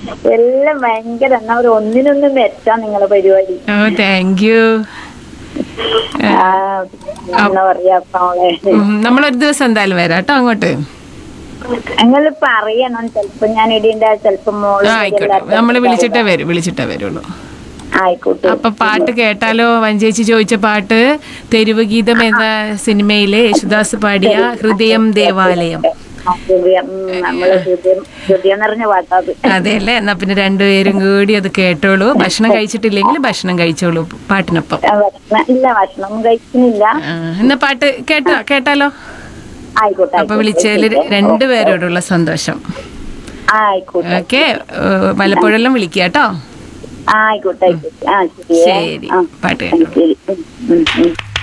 എല്ലാം ഭയങ്കര എന്നാ ഒരു ഒന്നിനൊന്നും മെച്ചാ നിങ്ങളെ പരിപാടി ഓ താങ്ക് യു ആ, എന്താ പറയാ അപ്പൊ അവളെ നമ്മളൊരു ദിവസം എന്തായാലും വരാം കേട്ടോ അങ്ങോട്ട് നിങ്ങൾ പറയണം ചെലപ്പോ ഞാൻ ഇടിന്റെ ചെലപ്പോ മോള് ആ, ആയിക്കോട്ടെ നമ്മള് വിളിച്ചിട്ടേ വരും വിളിച്ചിട്ടേ വരുള്ളൂ ആയിക്കോട്ടെ അപ്പൊ പാട്ട് കേട്ടാലോ വഞ്ചേച്ചി ചോദിച്ച പാട്ട് തെരുവ് ഗീതം എന്ന സിനിമയിലെ യേശുദാസ് പാടിയ ഹൃദയം ദേവാലയം ആ, ഹൃദയം ഉം, നമ്മള് ഹൃദയം ഹൃദയം നിറഞ്ഞ പാട്ടാത് അതെ അല്ലേ എന്നാ പിന്നെ രണ്ടുപേരും കൂടി അത് കേട്ടോളൂ ഭക്ഷണം കഴിച്ചിട്ടില്ലെങ്കിൽ ഭക്ഷണം കഴിച്ചോളൂ പാട്ടിനൊപ്പം ആ, ഭക്ഷണം- ഇല്ല ഭക്ഷണം ഒന്നും കഴിക്കുന്നില്ല ആ, എന്നാ പാട്ട് കേട്ടോ കേട്ടാലോ ആയിക്കോട്ടെ അപ്പൊ വിളിച്ചതിൽ രണ്ടുപേരോടുള്ള സന്തോഷം ആ, ആയിക്കോട്ടെ ഓക്കെ വല്ലപ്പോഴെല്ലാം വിളിക്കുക കേട്ടോ ആ, ആയിക്കോട്ടെ ആയിക്കോട്ടെ ആ ശരി ശരി ആ പാട്ട് കേട്ടോ ശരി ഉം, ഉം, ഉം.